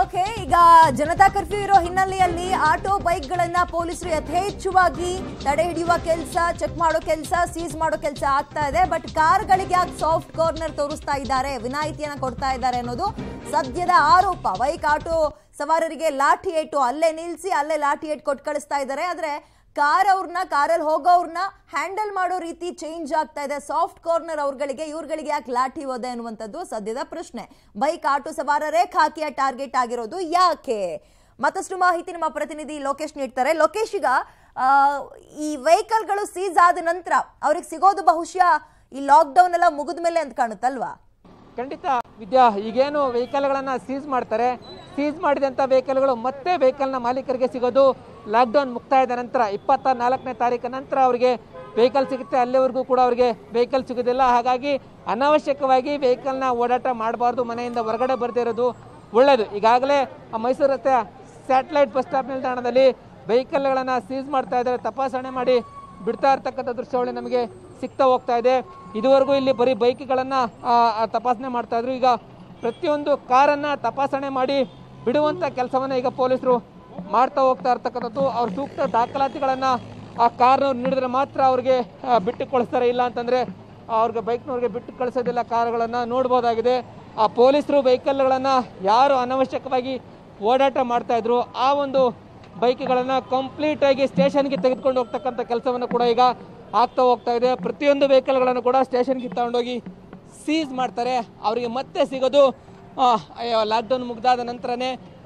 Okay ಈಗ Janata curfew ಇರೋ ಹಿನ್ನೆಲೆಯಲ್ಲಿ ಆಟೋ ಬೈಕ್ಗಳನ್ನ ಪೊಲೀಸರು ಯಥೇಚ್ಛವಾಗಿ ತಡೆ ಹಿಡಿಯುವ ಕೆಲಸ ಚೆಕ್ ಮಾಡೋ ಕೆಲಸ ಸೀಸ್ ಮಾಡೋ ಕೆಲಸ ಆಗ್ತಾ ಇದೆ ಬಟ್ ಕಾರ್ಗಳಿಗೆ ಯಾಕೆ ಸಾಫ್ಟ್ ಕಾರ್ನರ್ ತೋರಿಸ್ತಾ ಇದ್ದಾರೆ ವಿನಾಯಿತಿಯನ್ನ ಕೊಡ್ತಾ ಇದ್ದಾರೆ ಅನ್ನೋದು ಸದ್ಯದ ಆರೋಪ ಬೈಕ್ ಆಟೋ ಸವಾರರಿಗೆ ಲಾಠಿ ಏಟು ಅಲ್ಲೇ ನಿಲ್ಸಿ ಅಲ್ಲೇ ಲಾಠಿ ಏಟ್ ಕೊಟ್ಟು ಕಳಿಸ್ತಾ ಇದ್ದಾರೆ ಆದ್ರೆ ಕಾರ್ ಅವ್ರನ್ನ ಕಾರಲ್ಲಿ ಹೋಗೋರ್ನ ಹ್ಯಾಂಡಲ್ ಮಾಡೋ ರೀತಿ ಚೇಂಜ್ ಆಗ್ತಾ ಇದೆ ಸಾಫ್ಟ್ ಕಾರ್ನರ್ ಅವ್ರಗಳಿಗೆ ಇವ್ರಗಳಿಗೆ ಯಾಕೆ ಲಾಠಿ ಹೋದೆ ಅನ್ನುವಂಥದ್ದು ಸದ್ಯದ ಪ್ರಶ್ನೆ ಬೈಕ್ ಆಟೋ ಸವಾರರೇ ಖಾಕಿಯ ಟಾರ್ಗೆಟ್ ಆಗಿರೋದು ಯಾಕೆ ಮತ್ತಷ್ಟು ಮಾಹಿತಿ ನಮ್ಮ ಪ್ರತಿನಿಧಿ ಲೋಕೇಶ್ ನೀಡ್ತಾರೆ ಲೋಕೇಶ್ ಈಗ ಆ, ಈ ವೆಹಿಕಲ್ಗಳು ಸೀಸ್ ಆದ ನಂತರ ಅವ್ರಿಗೆ ಸಿಗೋದು ಬಹುಶಃ ಈ ಲಾಕ್ಡೌನ್ ಎಲ್ಲ ಮುಗಿದ ಮೇಲೆ ಅಂತ ಕಾಣುತ್ತಲ್ವಾ ಖಂಡಿತ ವಿದ್ಯಾ ಈಗೇನು ವೆಹಿಕಲ್ಗಳನ್ನ ಸೀಸ್ ಮಾಡ್ತಾರೆ ಸೀಸ್ ಮಾಡಿದಂಥ ವೆಹಿಕಲ್ಗಳು ಮತ್ತೆ ವೆಹಿಕಲ್ನ ಮಾಲೀಕರಿಗೆ ಸಿಗೋದು ಲಾಕ್ಡೌನ್ ಮುಕ್ತಾಯದ ನಂತರ ಇಪ್ಪತ್ತ ನಾಲ್ಕನೇ ತಾರೀಕು ನಂತರ ಅವರಿಗೆ ವೆಹಿಕಲ್ ಸಿಗುತ್ತೆ ಅಲ್ಲಿವರೆಗೂ ಕೂಡ ಅವರಿಗೆ ವೆಹಿಕಲ್ ಸಿಗೋದಿಲ್ಲ ಹಾಗಾಗಿ ಅನಾವಶ್ಯಕವಾಗಿ ವೆಹಿಕಲ್ನ ಓಡಾಟ ಮಾಡಬಾರ್ದು ಮನೆಯಿಂದ ಹೊರಗಡೆ ಬರ್ದಿರೋದು ಒಳ್ಳೆಯದು ಈಗಾಗಲೇ ಆ ಮೈಸೂರು ರಸ್ತೆಯ ಸ್ಯಾಟಲೈಟ್ ಬಸ್ ಸ್ಟಾಪ್ ನಿಲ್ದಾಣದಲ್ಲಿ ವೆಹಿಕಲ್ಗಳನ್ನು ಸೀಸ್ ಮಾಡ್ತಾ ಇದ್ದಾರೆ ತಪಾಸಣೆ ಮಾಡಿ ಬಿಡ್ತಾ ಇರ್ತಕ್ಕಂಥ ದೃಶ್ಯಾವಳಿ ನಮಗೆ ಸಿಗ್ತಾ ಹೋಗ್ತಾ ಇದೆ ಇದುವರೆಗೂ ಇಲ್ಲಿ ಬರೀ ಬೈಕ್ಗಳನ್ನು ತಪಾಸಣೆ ಮಾಡ್ತಾ ಇದ್ರು ಈಗ ಪ್ರತಿಯೊಂದು ಕಾರನ್ನು ತಪಾಸಣೆ ಮಾಡಿ ಬಿಡುವಂಥ ಕೆಲಸವನ್ನು ಈಗ ಪೊಲೀಸರು ಮಾಡ್ತಾ ಹೋಗ್ತಾ ಇರ್ತಕ್ಕಂಥದ್ದು ಅವ್ರ ಸೂಕ್ತ ದಾಖಲಾತಿಗಳನ್ನು ಆ ಕಾರ್ನವ್ರು ನೀಡಿದ್ರೆ ಮಾತ್ರ ಅವ್ರಿಗೆ ಆ, ಬಿಟ್ಟು ಕಳಿಸ್ತಾರೆ ಇಲ್ಲ ಅಂತಂದರೆ ಅವ್ರಿಗೆ ಬೈಕ್ನವ್ರಿಗೆ ಬಿಟ್ಟು ಕಳಿಸೋದಿಲ್ಲ ಕಾರುಗಳನ್ನು ನೋಡ್ಬೋದಾಗಿದೆ ಆ ಪೊಲೀಸರು ವೆಹಿಕಲ್ಗಳನ್ನು ಯಾರು ಅನವಶ್ಯಕವಾಗಿ ಓಡಾಟ ಮಾಡ್ತಾ ಇದ್ರು ಆ ಒಂದು ಬೈಕ್ಗಳನ್ನು ಕಂಪ್ಲೀಟ್ ಆಗಿ ಸ್ಟೇಷನ್ಗೆ ತೆಗೆದುಕೊಂಡು ಹೋಗ್ತಕ್ಕಂಥ ಕೆಲಸವನ್ನು ಕೂಡ ಈಗ ಆಗ್ತಾ ಹೋಗ್ತಾ ಇದೆ ಪ್ರತಿಯೊಂದು ವೆಹಿಕಲ್ಗಳನ್ನು ಕೂಡ ಸ್ಟೇಷನ್ಗೆ ತಗೊಂಡೋಗಿ ಸೀಸ್ ಮಾಡ್ತಾರೆ ಅವರಿಗೆ ಮತ್ತೆ ಸಿಗೋದು ಲಾಕ್ಡೌನ್ ಮುಗ್ದಾದ ನಂತರನೇ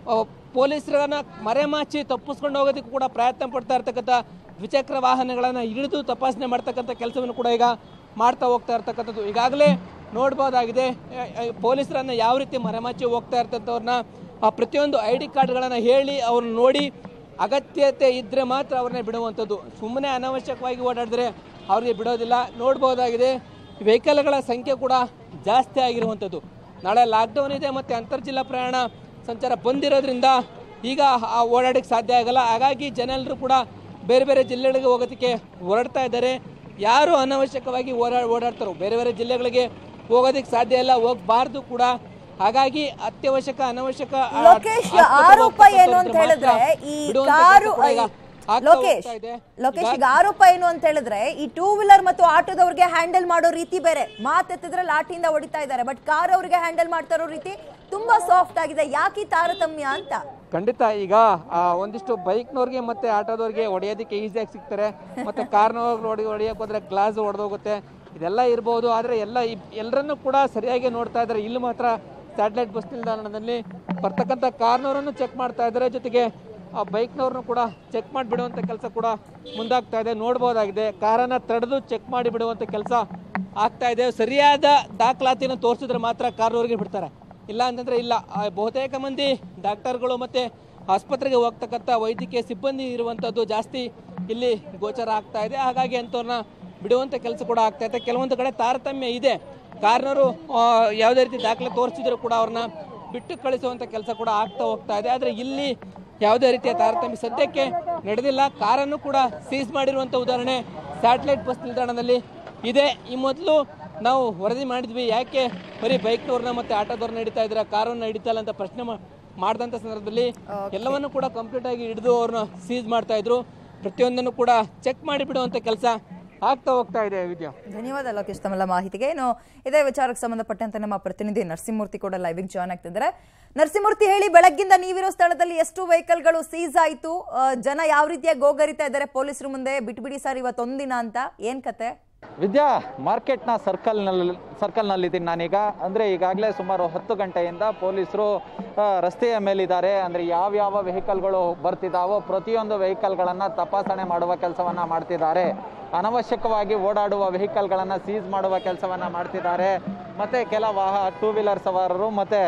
ಪೊಲೀಸರನ್ನ ಮರೆಮಾಚಿ ತಪ್ಪಿಸ್ಕೊಂಡು ಹೋಗೋದಕ್ಕೂ ಕೂಡ ಪ್ರಯತ್ನ ಪಡ್ತಾ ಇರ್ತಕ್ಕಂಥ ದ್ವಿಚಕ್ರ ವಾಹನಗಳನ್ನು ಹಿಡಿದು ತಪಾಸಣೆ ಮಾಡ್ತಕ್ಕಂಥ ಕೆಲಸವನ್ನು ಕೂಡ ಈಗ ಮಾಡ್ತಾ ಹೋಗ್ತಾ ಇರ್ತಕ್ಕಂಥದ್ದು ಈಗಾಗಲೇ ನೋಡ್ಬೋದಾಗಿದೆ ಆ, ಆ, ಪೊಲೀಸರನ್ನ ಯಾವ ರೀತಿ ಮರೆಮಾಚಿ ಹೋಗ್ತಾ ಇರ್ತಂಥವ್ರನ್ನ ಆ ಪ್ರತಿಯೊಂದು ಐ ಡಿ ಕಾರ್ಡ್ಗಳನ್ನು ಹೇಳಿ ಅವ್ರನ್ನ ನೋಡಿ ಅಗತ್ಯತೆ ಇದ್ದರೆ ಮಾತ್ರ ಅವ್ರನ್ನ ಬಿಡುವಂಥದ್ದು ಸುಮ್ಮನೆ ಅನಾವಶ್ಯಕವಾಗಿ ಓಡಾಡಿದ್ರೆ ಅವ್ರಿಗೆ ಬಿಡೋದಿಲ್ಲ ನೋಡ್ಬೋದಾಗಿದೆ ವೆಹಿಕಲ್ಗಳ ಸಂಖ್ಯೆ ಕೂಡ ಜಾಸ್ತಿ ಆಗಿರುವಂಥದ್ದು ನಾಳೆ ಲಾಕ್ಡೌನ್ ಇದೆ ಮತ್ತು ಅಂತರ್ಜಿಲ್ಲಾ ಪ್ರಯಾಣ ಸಂಚಾರ ಬಂದಿರೋದ್ರಿಂದ ಈಗ ಆ ಓಡಾಡಕ್ಕೆ ಸಾಧ್ಯ ಆಗಲ್ಲ ಹಾಗಾಗಿ ಜನರು ಕೂಡ ಬೇರೆ ಬೇರೆ ಜಿಲ್ಲೆಗಳಿಗೆ ಹೋಗೋದಕ್ಕೆ ಹೊರಡ್ತಾ ಇದ್ದಾರೆ ಯಾರು ಅನಾವಶ್ಯಕವಾಗಿ ಓಡಾ ಓಡಾಡ್ತಾರೋ ಬೇರೆ ಬೇರೆ ಜಿಲ್ಲೆಗಳಿಗೆ ಹೋಗೋದಕ್ಕೆ ಸಾಧ್ಯ ಇಲ್ಲ ಹೋಗಬಾರ್ದು ಕೂಡ ಹಾಗಾಗಿ ಅತ್ಯವಶ್ಯಕ ಅನಾವಶ್ಯಕ ಆ- ಲೋಕೇಶ್ ಆಸ್ಪತ್ರೆಗೆ ಆರೋಪ ಏನು ಅಂತ ಹೋಗ್ತಕ್ಕಂಥವ್ರು ಹೇಳಿದ್ರೆ ಮಾತ್ರ ಈ ಬಿಡುವಂಥ ಕಾರು ಕೆಲಸ ಕೂಡ ಈಗ ಆಗ್ತಾ ಲೋಕೇಶ್ ಹೋಗ್ತಾ ಇದೆ. ಲೋಕೇಶ್ ಈಗ ಈಗ ಆರೋಪ ಏನು ಅಂತ ಹೇಳಿದ್ರೆ ಈ ಟೂ ವೀಲರ್ ಮತ್ತು ಆಟೋದವ್ರಿಗೆ ಹ್ಯಾಂಡಲ್ ಮಾಡೋ ರೀತಿ ಬೇರೆ ಮಾತೆತ್ತಿದ್ರೆ ಲಾಠಿಯಿಂದ ಹೊಡಿತಾ ಇದ್ದಾರೆ ಬಟ್ ಕಾರ್ ಅವರಿಗೆ ಹ್ಯಾಂಡಲ್ ಮಾಡ್ತಾ ಇರೋ ರೀತಿ ತುಂಬಾ ಸಾಫ್ಟ್ ಆಗಿದೆ ಯಾಕೆ ಈ ತಾರತಮ್ಯ ಅಂತ ಖಂಡಿತ ಈಗ ಆ, ಒಂದಿಷ್ಟು ಬೈಕ್ನವ್ರಿಗೆ ಮತ್ತೆ ಆಟೋದವ್ರಿಗೆ ಹೊಡೆಯೋದಕ್ಕೆ ಈಸಿಯಾಗಿ ಸಿಗ್ತಾರೆ ಮತ್ತೆ ಕಾರ್ನವ್ರಿಗೆ ಹೊಡಿ ಹೊಡಿಯೋಕೆ ಹೋದ್ರೆ ಗ್ಲಾಸ್ ಹೊಡೆದೋಗುತ್ತೆ ಇದೆಲ್ಲ ಇರ್ಬೋದು ಆದರೆ ಎಲ್ಲ ಎಲ್ಲರನ್ನೂ ಕೂಡ ಸರಿಯಾಗಿ ನೋಡ್ತಾ ಇದ್ದಾರೆ ಇಲ್ಲಿ ಮಾತ್ರ ಸ್ಯಾಟಲೈಟ್ ಬಸ್ ನಿಲ್ದಾಣದಲ್ಲಿ ಬರ್ತಕ್ಕಂಥ ಕಾರ್ನವರನ್ನು ಚೆಕ್ ಮಾಡ್ತಾ ಇದ್ದಾರೆ ಜೊತೆಗೆ ಆ ಬೈಕ್ನವ್ರನ್ನು ಕೂಡ ಚೆಕ್ ಮಾಡಿ ಬಿಡುವಂಥ ಕೆಲಸ ಕೂಡ ಮುಂದಾಗ್ತಾ ಇದೆ ನೋಡ್ಬೋದಾಗಿದೆ ಕಾರನ್ನು ತಡೆದು ಚೆಕ್ ಮಾಡಿ ಬಿಡುವಂಥ ಕೆಲಸ ಆಗ್ತಾ ಇದೆ ಸರಿಯಾದ ದಾಖಲಾತಿಯನ್ನು ತೋರಿಸಿದ್ರೆ ಮಾತ್ರ ಕಾರ್ನವ್ರಿಗೆ ಬಿಡ್ತಾರೆ ಇಲ್ಲ ಅಂತಂದ್ರೆ ಇಲ್ಲ ಆ, ಬಹುತೇಕ ಮಂದಿ ಡಾಕ್ಟರ್ಗಳು ಮತ್ತೆ ಆಸ್ಪತ್ರೆಗೆ ಹೋಗ್ತಕ್ಕಂಥ ವೈದ್ಯಕೀಯ ಸಿಬ್ಬಂದಿ ಇರುವಂಥದ್ದು ಜಾಸ್ತಿ ಇಲ್ಲಿ ಗೋಚರ ಆಗ್ತಾ ಇದೆ ಹಾಗಾಗಿ ಅಂಥವ್ರನ್ನ ಬಿಡುವಂಥ ಕೆಲಸ ಕೂಡ ಆಗ್ತಾ ಇದೆ ಕೆಲವೊಂದು ಕಡೆ ತಾರತಮ್ಯ ಇದೆ ಕಾರ್ನರು ಯಾವುದೇ ರೀತಿ ದಾಖಲೆ ತೋರಿಸಿದ್ರು ಕೂಡ ಅವ್ರನ್ನ ಬಿಟ್ಟು ಕಳಿಸುವಂಥ ಕೆಲಸ ಕೂಡ ಆಗ್ತಾ ಹೋಗ್ತಾ ಇದೆ ಆದರೆ ಇಲ್ಲಿ ಯಾವುದೇ ರೀತಿಯ ತಾರತಮ್ಯ ಸದ್ಯಕ್ಕೆ ನಡೆದಿಲ್ಲ ಕಾರನ್ನು ಕೂಡ ಸೀಸ್ ಮಾಡಿರುವಂಥ ಉದಾಹರಣೆ ಸ್ಯಾಟಲೈಟ್ ಬಸ್ ನಿಲ್ದಾಣದಲ್ಲಿ ಇದೆ ಈ ಮೊದಲು ನಾವು ವರದಿ ಮಾಡಿದ್ವಿ ಯಾಕೆ ಬರೀ ಬೈಕ್ನವ್ರನ್ನ ಮತ್ತೆ ಆಟೋದವ್ರನ್ನ ಹಿಡಿತಾ ಇದ್ರ ಕಾರನ್ನ ಹಿಡಿತಾ ಇಲ್ಲ ಅಂತ ಪ್ರಶ್ನೆ ಮಾ- ಮಾಡಿದಂಥ ಸಂದರ್ಭದಲ್ಲಿ ಎಲ್ಲವನ್ನು ಕೂಡ ಕಂಪ್ಲೀಟ್ ಆಗಿ ಹಿಡಿದು ಅವ್ರನ್ನ ಸೀಸ್ ಮಾಡ್ತಾ ಇದ್ರು ಪ್ರತಿಯೊಂದನ್ನು ಕೂಡ ಚೆಕ್ ಮಾಡಿ ಬಿಡುವಂಥ ಕೆಲಸ ಆಗ್ತಾ ಹೋಗ್ತಾ ಇದೆ ವಿದ್ಯಾ ಧನ್ಯವಾದ ಲೋಕೇಶ್ ತಮ್ಮೆಲ್ಲ ಮಾಹಿತಿಗೆ ಏನು ಇದೇ ವಿಚಾರಕ್ಕೆ ಸಂಬಂಧಪಟ್ಟಂತೆ ನಮ್ಮ ಪ್ರತಿನಿಧಿ ನರಸಿಂಹಮೂರ್ತಿ ಕೂಡ ಲೈವಿಗೆ ಜಾಯ್ನ್ ಆಗ್ತಿದ್ದಾರೆ ನರಸಿಂಹಮೂರ್ತಿ ಹೇಳಿ ಬೆಳಗ್ಗಿಂದ ನೀವಿರೋ ಸ್ಥಳದಲ್ಲಿ ಎಷ್ಟು ವೆಹಿಕಲ್ಗಳು ಸೀಸ್ ಆಯಿತು ಜನ ಯಾವ ರೀತಿಯಾಗಿ ಗೋಗರಿತಾ ಇದ್ದಾರೆ ಪೊಲೀಸರು ಮುಂದೆ ಬಿಟ್ಬಿಡಿ ಸರ್ ಇವತ್ತೊಂದಿನ ಅಂತ ಏನ್ ಕತೆ ವಿದ್ಯಾ ಮಾರ್ಕೆಟ್ನ ಸರ್ಕಲ್ನಲ್ಲಿ ಸರ್ಕಲ್ನಲ್ಲಿದ್ದೀನಿ ನಾನೀಗ ಅಂದರೆ ಈಗಾಗಲೇ ಸುಮಾರು ಹತ್ತು ಗಂಟೆಯಿಂದ ಪೊಲೀಸರು ಆ, ರಸ್ತೆಯ ಮೇಲಿದ್ದಾರೆ ಅಂದರೆ ಯಾವ್ಯಾವ ವೆಹಿಕಲ್ಗಳು ಬರ್ತಿದ್ದಾವೋ ಪ್ರತಿಯೊಂದು ವೆಹಿಕಲ್ಗಳನ್ನು ತಪಾಸಣೆ ಮಾಡುವ ಕೆಲಸವನ್ನು ಮಾಡ್ತಿದ್ದಾರೆ ಅನವಶ್ಯಕವಾಗಿ ಓಡಾಡುವ ವೆಹಿಕಲ್ಗಳನ್ನು ಸೀಸ್ ಮಾಡುವ ಕೆಲಸವನ್ನು ಮಾಡ್ತಿದ್ದಾರೆ ಮತ್ತು ಕೆಲ ವಾಹ ಟೂ ವೀಲರ್ ಸವಾರರು ಮತ್ತು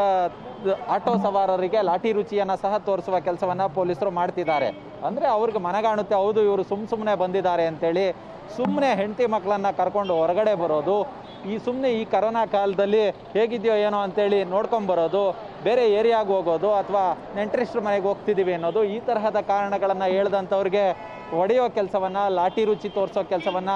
ಆಟೋ ಸವಾರರಿಗೆ ಲಾಠಿ ರುಚಿಯನ್ನು ಸಹ ತೋರಿಸುವ ಕೆಲಸವನ್ನು ಪೊಲೀಸರು ಮಾಡ್ತಿದ್ದಾರೆ ಅಂದರೆ ಅವ್ರಿಗೆ ಮನಗಾಣುತ್ತೆ ಹೌದು ಇವರು ಸುಮ್ಮ ಸುಮ್ಮನೆ ಬಂದಿದ್ದಾರೆ ಅಂತೇಳಿ ಸುಮ್ಮನೆ ಹೆಂಡತಿ ಮಕ್ಕಳನ್ನ ಕರ್ಕೊಂಡು ಹೊರಗಡೆ ಬರೋದು ಈ ಸುಮ್ಮನೆ ಈ ಕರೋನಾ ಕಾಲದಲ್ಲಿ ಹೇಗಿದೆಯೋ ಏನೋ ಅಂತೇಳಿ ನೋಡ್ಕೊಂಬರೋದು ಬೇರೆ ಏರಿಯಾಗೆ ಹೋಗೋದು ಅಥವಾ ನೆಂಟರಿಷ್ಟ್ರ ಮನೆಗೆ ಹೋಗ್ತಿದ್ದೀವಿ ಅನ್ನೋದು ಈ ತರಹದ ಕಾರಣಗಳನ್ನು ಹೇಳ್ದಂಥವ್ರಿಗೆ ಹೊಡೆಯೋ ಕೆಲಸವನ್ನು ಲಾಠಿ ರುಚಿ ತೋರಿಸೋ ಕೆಲಸವನ್ನು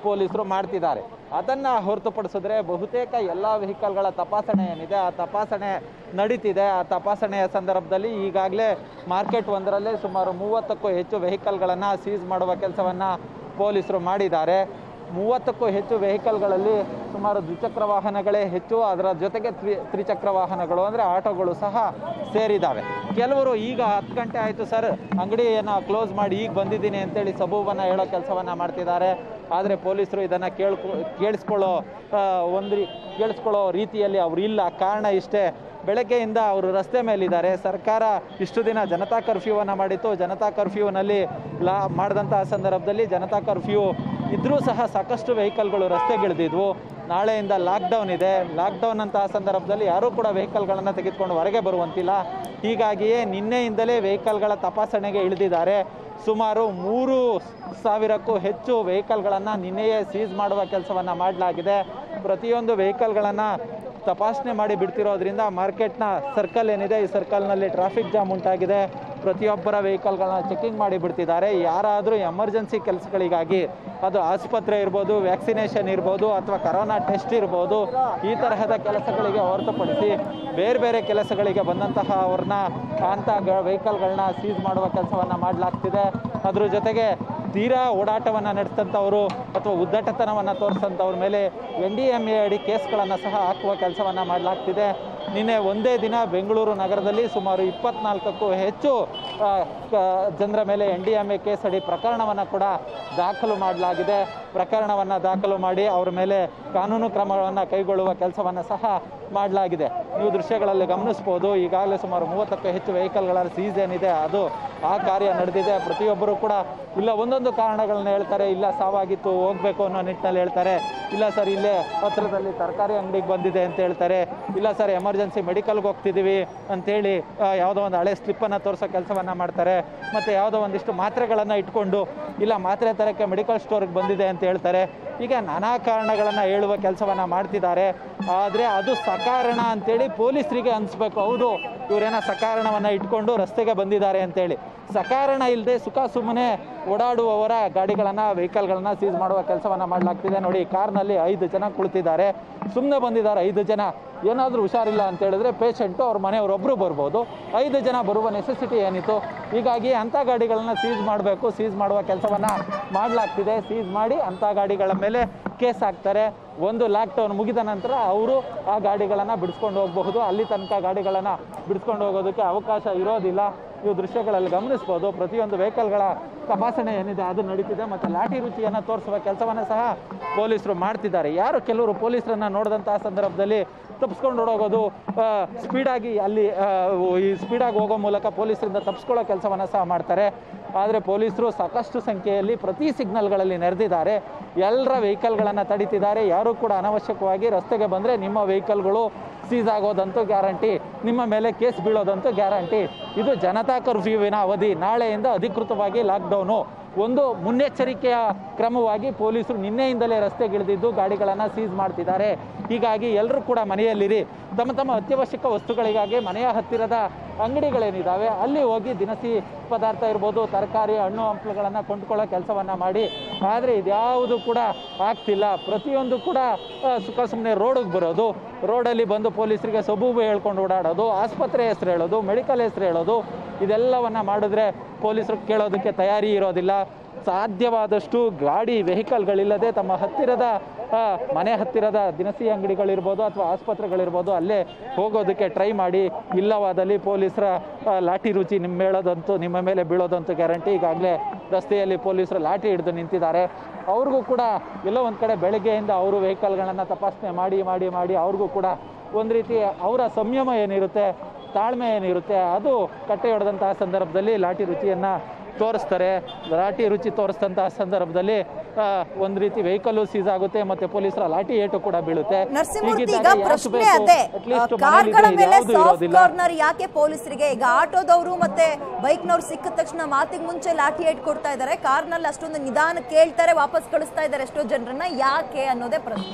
ಪೊಲೀಸರು ಮಾಡ್ತಿದ್ದಾರೆ ಅದನ್ನ ಹೊರತುಪಡಿಸಿದ್ರೆ ಬಹುತೇಕ ಎಲ್ಲ ವೆಹಿಕಲ್ಗಳ ತಪಾಸಣೆ ಏನಿದೆ ಆ ತಪಾಸಣೆ ನಡೀತಿದೆ ಆ ತಪಾಸಣೆಯ ಸಂದರ್ಭದಲ್ಲಿ ಈಗಾಗಲೇ ಮಾರ್ಕೆಟ್ ಒಂದರಲ್ಲೇ ಸುಮಾರು ಮೂವತ್ತಕ್ಕೂ ಹೆಚ್ಚು ವೆಹಿಕಲ್ಗಳನ್ನು ಸೀಸ್ ಮಾಡುವ ಕೆಲಸವನ್ನ ಪೊಲೀಸರು ಮಾಡಿದ್ದಾರೆ ಮೂವತ್ತಕ್ಕೂ ಹೆಚ್ಚು ವೆಹಿಕಲ್ಗಳಲ್ಲಿ ಸುಮಾರು ದ್ವಿಚಕ್ರ ವಾಹನಗಳೇ ಹೆಚ್ಚು ಅದರ ಜೊತೆಗೆ ತ್ರಿ ತ್ರಿಚಕ್ರ ವಾಹನಗಳು ಅಂದರೆ ಆಟೋಗಳು ಸಹ ಸೇರಿದ್ದಾವೆ ಕೆಲವರು ಈಗ ಹತ್ತು ಗಂಟೆ ಆಯಿತು ಸರ್ ಅಂಗಡಿಯನ್ನು ಕ್ಲೋಸ್ ಮಾಡಿ ಈಗ ಬಂದಿದ್ದೀನಿ ಅಂತೇಳಿ ಸಬೂಬನ್ನು ಹೇಳೋ ಕೆಲಸವನ್ನು ಮಾಡ್ತಿದ್ದಾರೆ ಆದರೆ ಪೊಲೀಸರು ಇದನ್ನು ಕೇಳ್ಕೊ ಕೇಳಿಸ್ಕೊಳ್ಳೋ ಆ, ಒಂದು ರೀ ಕೇಳಿಸ್ಕೊಳ್ಳೋ ರೀತಿಯಲ್ಲಿ ಅವರು ಇಲ್ಲ ಕಾರಣ ಇಷ್ಟೇ ಬೆಳಗ್ಗೆಯಿಂದ ಅವರು ರಸ್ತೆ ಮೇಲಿದ್ದಾರೆ ಸರ್ಕಾರ ಇಷ್ಟು ದಿನ ಜನತಾ ಕರ್ಫ್ಯೂವನ್ನು ಮಾಡಿತ್ತು ಜನತಾ ಕರ್ಫ್ಯೂನಲ್ಲಿ ಲಾ ಮಾಡಿದಂತಹ ಸಂದರ್ಭದಲ್ಲಿ ಜನತಾ ಕರ್ಫ್ಯೂ ಇದ್ರೂ ಸಹ ಸಾಕಷ್ಟು ವೆಹಿಕಲ್ಗಳು ರಸ್ತೆಗಿಳಿದಿದ್ವು ನಾಳೆಯಿಂದ ಲಾಕ್ಡೌನ್ ಇದೆ ಲಾಕ್ಡೌನ್ ಅಂತಹ ಸಂದರ್ಭದಲ್ಲಿ ಯಾರೂ ಕೂಡ ವೆಹಿಕಲ್ಗಳನ್ನು ತೆಗೆದುಕೊಂಡು ಹೊರಗೆ ಬರುವಂತಿಲ್ಲ ಹೀಗಾಗಿಯೇ ನಿನ್ನೆಯಿಂದಲೇ ವೆಹಿಕಲ್ಗಳ ತಪಾಸಣೆಗೆ ಇಳಿದಿದ್ದಾರೆ ಸುಮಾರು ಮೂರು ಸಾವಿರಕ್ಕೂ ಹೆಚ್ಚು ವೆಹಿಕಲ್ಗಳನ್ನು ನಿನ್ನೆಯೇ ಸೀಸ್ ಮಾಡುವ ಕೆಲಸವನ್ನು ಮಾಡಲಾಗಿದೆ ಪ್ರತಿಯೊಂದು ವೆಹಿಕಲ್ಗಳನ್ನು ತಪಾಸಣೆ ಮಾಡಿ ಬಿಡ್ತಿರೋದ್ರಿಂದ ಮಾರ್ಕೆಟ್ನ ಸರ್ಕಲ್ ಏನಿದೆ ಈ ಸರ್ಕಲ್ನಲ್ಲಿ ಟ್ರಾಫಿಕ್ ಜಾಮ್ ಉಂಟಾಗಿದೆ ಪ್ರತಿಯೊಬ್ಬರ ವೆಹಿಕಲ್ಗಳನ್ನ ಚೆಕಿಂಗ್ ಮಾಡಿ ಬಿಡ್ತಿದ್ದಾರೆ ಯಾರಾದರೂ ಎಮರ್ಜೆನ್ಸಿ ಕೆಲಸಗಳಿಗಾಗಿ ಅದು ಆಸ್ಪತ್ರೆ ಇರ್ಬೋದು ವ್ಯಾಕ್ಸಿನೇಷನ್ ಇರ್ಬೋದು ಅಥವಾ ಕರೋನಾ ಟೆಸ್ಟ್ ಇರ್ಬೋದು ಈ ತರಹದ ಕೆಲಸಗಳಿಗೆ ಹೊರತುಪಡಿಸಿ ಬೇರೆ ಬೇರೆ ಕೆಲಸಗಳಿಗೆ ಬಂದಂತಹ ಅವ್ರನ್ನ ಅಂಥ ವೆಹಿಕಲ್ಗಳನ್ನ ಸೀಸ್ ಮಾಡುವ ಕೆಲಸವನ್ನು ಮಾಡಲಾಗ್ತಿದೆ ಅದ್ರ ಜೊತೆಗೆ ತೀರಾ ಓಡಾಟವನ್ನು ನಡೆಸಿದಂಥವರು ಅಥವಾ ಉದ್ದಟತನವನ್ನು ತೋರಿಸಿದಂಥವ್ರ ಮೇಲೆ ಎನ್ ಡಿ ಎಮ್ ಎ ಅಡಿ ಕೇಸ್ಗಳನ್ನು ಸಹ ಹಾಕುವ ಕೆಲಸವನ್ನು ಮಾಡಲಾಗ್ತಿದೆ ನಿನ್ನೆ ಒಂದೇ ದಿನ ಬೆಂಗಳೂರು ನಗರದಲ್ಲಿ ಸುಮಾರು ಇಪ್ಪತ್ನಾಲ್ಕಕ್ಕೂ ಹೆಚ್ಚು ಆ, ಕ- ಜನರ ಮೇಲೆ N D M A case ಅಡಿ ಪ್ರಕರಣವನ್ನು ಕೂಡ ದಾಖಲು ಮಾಡಲಾಗಿದೆ ಪ್ರಕರಣವನ್ನು ದಾಖಲು ಮಾಡಿ ಅವರ ಮೇಲೆ ಕಾನೂನು ಕ್ರಮಗಳನ್ನು ಕೈಗೊಳ್ಳುವ ಕೆಲಸವನ್ನು ಸಹ ಮಾಡಲಾಗಿದೆ ನೀವು ದೃಶ್ಯಗಳಲ್ಲಿ ಗಮನಿಸ್ಬೋದು ಈಗಾಗಲೇ ಸುಮಾರು ಮೂವತ್ತಕ್ಕೂ ಹೆಚ್ಚು ವೆಹಿಕಲ್ಗಳ ಸೀಸ್ ಏನಿದೆ ಅದು ಆ ಕಾರ್ಯ ನಡೆದಿದೆ ಪ್ರತಿಯೊಬ್ಬರು ಕೂಡ ಇಲ್ಲ ಒಂದೊಂದು ಕಾರಣಗಳನ್ನ ಹೇಳ್ತಾರೆ ಇಲ್ಲ ಸಾವಾಗಿತ್ತು ಹೋಗ್ಬೇಕು ಅನ್ನೋ ನಿಟ್ಟಿನಲ್ಲಿ ಹೇಳ್ತಾರೆ ಇಲ್ಲ ಸರ್ ಇಲ್ಲೇ ಹತ್ರದಲ್ಲಿ ತರಕಾರಿ ಅಂಗಡಿಗೆ ಬಂದಿದೆ ಅಂತ ಹೇಳ್ತಾರೆ ಇಲ್ಲ ಸರ್ ಎಮರ್ಜೆನ್ಸಿ ಮೆಡಿಕಲ್ಗೆ ಹೋಗ್ತಿದ್ದೀವಿ ಅಂತೇಳಿ ಆ, ಯಾವುದೋ ಒಂದು ಹಳೆ ಸ್ಲಿಪ್ಪನ್ನು ತೋರಿಸೋ ಕೆಲಸವನ್ನು ಮಾಡ್ತಾರೆ ಮತ್ತು ಯಾವುದೋ ಒಂದಿಷ್ಟು ಮಾತ್ರೆಗಳನ್ನು ಇಟ್ಕೊಂಡು ಇಲ್ಲ ಮಾತ್ರೆ ತರಕ್ಕೆ ಮೆಡಿಕಲ್ ಸ್ಟೋರ್ಗೆ ಬಂದಿದೆ ಅಂತ ಹೇಳ್ತಾರೆ ಹೀಗೆ ನಾನಾ ಕಾರಣಗಳನ್ನು ಹೇಳುವ ಕೆಲಸವನ್ನು ಮಾಡ್ತಿದ್ದಾರೆ ಆದರೆ ಅದು ಸಕಾರಣ ಅಂತೇಳಿ ಪೊಲೀಸರಿಗೆ ಅನಿಸ್ಬೇಕು ಹೌದು ಇವರೇನೋ ಸಕಾರಣವನ್ನು ಇಟ್ಕೊಂಡು ರಸ್ತೆಗೆ ಬಂದಿದ್ದಾರೆ ಅಂತೇಳಿ ಸಕಾರಣ ಇಲ್ಲದೆ ಸುಖ ಸುಮ್ಮನೆ ಓಡಾಡುವವರ ಗಾಡಿಗಳನ್ನು ವೆಹಿಕಲ್ಗಳನ್ನು ಸೀಸ್ ಮಾಡುವ ಕೆಲಸವನ್ನು ಮಾಡಲಾಗ್ತಿದೆ ನೋಡಿ ಕಾರ್ನಲ್ಲಿ ಐದು ಜನ ಕುಳಿತಿದ್ದಾರೆ ಸುಮ್ಮನೆ ಬಂದಿದ್ದಾರೆ ಐದು ಜನ ಏನಾದರೂ ಹುಷಾರಿಲ್ಲ ಅಂತ ಹೇಳಿದ್ರೆ ಪೇಷಂಟು ಅವ್ರ ಮನೆಯವರೊಬ್ಬರು ಬರ್ಬೋದು ಐದು ಜನ ಬರುವ ನೆಸೆಸಿಟಿ ಏನಿತ್ತು ಹೀಗಾಗಿ ಅಂಥ ಗಾಡಿಗಳನ್ನು ಸೀಸ್ ಮಾಡಬೇಕು ಸೀಸ್ ಮಾಡುವ ಕೆಲಸವನ್ನು ಮಾಡಲಾಗ್ತಿದೆ ಸೀಸ್ ಮಾಡಿ ಅಂಥ ಗಾಡಿಗಳ ಮೇಲೆ ಕೇಸ್ ಹಾಕ್ತಾರೆ ಒಂದು ಲಾಕ್ಡೌನ್ ಮುಗಿದ ನಂತರ ಅವರು ಆ ಗಾಡಿಗಳನ್ನು ಬಿಡಿಸ್ಕೊಂಡು ಹೋಗಬಹುದು ಅಲ್ಲಿ ತನಕ ಗಾಡಿಗಳನ್ನು ಬಿಡಿಸ್ಕೊಂಡು ಹೋಗೋದಕ್ಕೆ ಅವಕಾಶ ಇರೋದಿಲ್ಲ ನೀವು ದೃಶ್ಯಗಳಲ್ಲಿ ಗಮನಿಸ್ಬೋದು ಪ್ರತಿಯೊಂದು ವೆಹಿಕಲ್ಗಳ ತಪಾಸಣೆ ಏನಿದೆ ಅದು ನಡೀತಿದೆ ಮತ್ತು ಲಾಠಿ ರುಚಿಯನ್ನು ತೋರಿಸುವ ಕೆಲಸವನ್ನು ಸಹ ಪೊಲೀಸರು ಮಾಡ್ತಿದ್ದಾರೆ ಯಾರು ಕೆಲವರು ಪೊಲೀಸರನ್ನ ನೋಡಿದಂತಹ ಸಂದರ್ಭದಲ್ಲಿ ತಪ್ಪಿಸ್ಕೊಂಡು ಓಡೋಗೋದು ಸ್ಪೀಡಾಗಿ ಅಲ್ಲಿ ಆ, ಈ ಸ್ಪೀಡಾಗಿ ಹೋಗೋ ಮೂಲಕ ಪೊಲೀಸರಿಂದ ತಪ್ಪಿಸ್ಕೊಳ್ಳೋ ಕೆಲಸವನ್ನು ಸಹ ಮಾಡ್ತಾರೆ ಆದರೆ ಪೊಲೀಸರು ಸಾಕಷ್ಟು ಸಂಖ್ಯೆಯಲ್ಲಿ ಪ್ರತಿ ಸಿಗ್ನಲ್ಗಳಲ್ಲಿ ನೆರೆದಿದ್ದಾರೆ ಎಲ್ಲರ ವೆಹಿಕಲ್ಗಳನ್ನು ತಡೀತಿದ್ದಾರೆ ಯಾರೂ ಕೂಡ ಅನಾವಶ್ಯಕವಾಗಿ ರಸ್ತೆಗೆ ಬಂದರೆ ನಿಮ್ಮ ವೆಹಿಕಲ್ಗಳು ಸೀಸ್ ಆಗೋದಂತೂ ಗ್ಯಾರಂಟಿ ನಿಮ್ಮ ಮೇಲೆ ಕೇಸ್ ಬೀಳೋದಂತೂ ಗ್ಯಾರಂಟಿ ಇದು ಜನತಾ ಕರ್ಫ್ಯೂವಿನ ಅವಧಿ ನಾಳೆಯಿಂದ ಅಧಿಕೃತವಾಗಿ ಲಾಕ್ಡೌನು ಒಂದು ಮುನ್ನೆಚ್ಚರಿಕೆಯ ಕ್ರಮವಾಗಿ ಪೊಲೀಸರು ನಿನ್ನೆಯಿಂದಲೇ ರಸ್ತೆಗಿಳಿದಿದ್ದು ಗಾಡಿಗಳನ್ನು ಸೀಸ್ ಮಾಡ್ತಿದ್ದಾರೆ ಹೀಗಾಗಿ ಎಲ್ಲರೂ ಕೂಡ ಮನೆಯಲ್ಲಿರಿ ತಮ್ಮ ತಮ್ಮ ಅತ್ಯವಶ್ಯಕ ವಸ್ತುಗಳಿಗಾಗಿ ಮನೆಯ ಹತ್ತಿರದ ಅಂಗಡಿಗಳೇನಿದ್ದಾವೆ ಅಲ್ಲಿ ಹೋಗಿ ದಿನಸಿ ಪದಾರ್ಥ ಇರ್ಬೋದು ತರಕಾರಿ ಹಣ್ಣು ಹಂಪಲುಗಳನ್ನು ಕೊಂಡ್ಕೊಳ್ಳೋ ಕೆಲಸವನ್ನು ಮಾಡಿ ಆದರೆ ಇದ್ಯಾವುದು ಕೂಡ ಆಗ್ತಿಲ್ಲ ಪ್ರತಿಯೊಂದು ಕೂಡ ಆ, ಸುಖ ಸುಮ್ಮನೆ ರೋಡಿಗೆ ಬರೋದು ರೋಡಲ್ಲಿ ಬಂದು ಪೊಲೀಸರಿಗೆ ಸಬೂಬು ಹೇಳ್ಕೊಂಡು ಓಡಾಡೋದು ಆಸ್ಪತ್ರೆ ಹೆಸರು ಹೇಳೋದು ಮೆಡಿಕಲ್ ಹೆಸರು ಹೇಳೋದು ಇದೆಲ್ಲವನ್ನ ಮಾಡಿದ್ರೆ ಪೊಲೀಸರು ಕೇಳೋದಕ್ಕೆ ತಯಾರಿ ಇರೋದಿಲ್ಲ ಸಾಧ್ಯವಾದಷ್ಟು ಗಾಡಿ ವೆಹಿಕಲ್ಗಳಿಲ್ಲದೆ ತಮ್ಮ ಹತ್ತಿರದ ಆ, ಮನೆ ಹತ್ತಿರದ ದಿನಸಿ ಅಂಗಡಿಗಳಿರ್ಬೋದು ಅಥವಾ ಆಸ್ಪತ್ರೆಗಳಿರ್ಬೋದು ಅಲ್ಲೇ ಹೋಗೋದಕ್ಕೆ ಟ್ರೈ ಮಾಡಿ ಇಲ್ಲವಾದಲ್ಲಿ ಪೊಲೀಸರ ಆ, ಲಾಠಿ ರುಚಿ ನಿಮ್ಮ ಹೇಳೋದಂತೂ ನಿಮ್ಮ ಮೇಲೆ ಬೀಳೋದಂತೂ ಗ್ಯಾರಂಟಿ ಈಗಾಗಲೇ ರಸ್ತೆಯಲ್ಲಿ ಪೊಲೀಸರು ಲಾಠಿ ಹಿಡಿದು ನಿಂತಿದ್ದಾರೆ ಅವ್ರಿಗೂ ಕೂಡ ಎಲ್ಲೋ ಒಂದು ಕಡೆ ಬೆಳಗ್ಗೆಯಿಂದ ಅವರು ವೆಹಿಕಲ್ಗಳನ್ನು ತಪಾಸಣೆ ಮಾಡಿ ಮಾಡಿ ಮಾಡಿ ಅವ್ರಿಗೂ ಕೂಡ ಒಂದು ರೀತಿ ಅವರ ಸಂಯಮ ಏನಿರುತ್ತೆ ತಾಳ್ಮೆ ಏನಿರುತ್ತೆ ಅದು ಕಟ್ಟೆ ಹೊಡೆದಂತಹ ಸಂದರ್ಭದಲ್ಲಿ ಲಾಠಿ ರುಚಿಯನ್ನು ತೋರಿಸ್ತಾರೆ ಲಾಠಿ ರುಚಿ ತೋರಿಸಿದಂತಹ ಸಂದರ್ಭದಲ್ಲಿ ಆ, ಒಂದು ರೀತಿ ವೆಹಿಕಲ್ಲು ಸೀಸ್ ಆಗುತ್ತೆ ಮತ್ತೆ ಪೊಲೀಸರ ಲಾಠಿ ಏಟು ಕೂಡ ಬೀಳುತ್ತೆ ನರಸಿಂಹಮೂರ್ತಿ ಈಗ ಹೀಗಿದ್ದಾಗ ಯಾಕೆ ಪ್ರಶ್ನೆ ಬೇಕು? ಅದೇ At least ಕಾರ್ಗಳ ಮನೇಲಿದ್ರೆ ಮೇಲೆ ಯಾವ್ದು ಸಾಫ್ಟ್ ಇರೋದಿಲ್ಲ ಕಾರ್ನರ್ ಯಾಕೆ ಪೊಲೀಸರಿಗೆ ಈಗ ಆಟೋದವರು ಮತ್ತೆ ಬೈಕ್ನವ್ರು ಸಿಕ್ಕಿದ ತಕ್ಷಣ ಮಾತಿಗೆ ಮುಂಚೆ ಲಾಠಿ ಏಟ್ ಕೊಡ್ತಾ ಇದ್ದಾರೆ ಕಾರ್ನಲ್ಲಿ ಅಷ್ಟೊಂದು ನಿಧಾನ ಕೇಳ್ತಾರೆ ವಾಪಸ್ ಕಳಿಸ್ತಾ ಇದ್ದಾರೆ ಎಷ್ಟೋ ಜನರನ್ನ ಯಾಕೆ ಅನ್ನೋದೇ ಪ್ರಶ್ನೆ